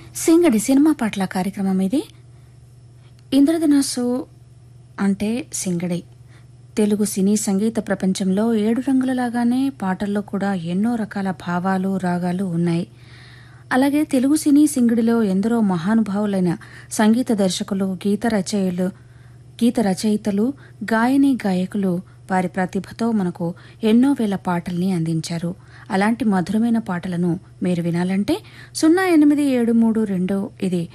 సింగడి cinema పాటల కార్యక్రమం ఇది ఇంద్రధనస్సు అంటే సింగడి తెలుగు సినీ సంగీత ప్రపంచంలో ఏడు రంగులలాగానే పాటల్లో కూడా ఎన్నో రకాల భావాలు రాగాలు ఉన్నాయి అలాగే తెలుగు సినీ సింగిడిలో ఎందరో మహానుభావులైన సంగీత దర్శకులు గీత రచయిలు గీత రచయితలు గాయని గాయకులు వారి ప్రతిభతో మనకు ఎన్నో వేల పాటల్ని అందించారు అలాంటి మధురమైన పాటలను మీరు వినాలంటే సున్నా ఎనిమిది ఏడు మూడు రెండు ఇది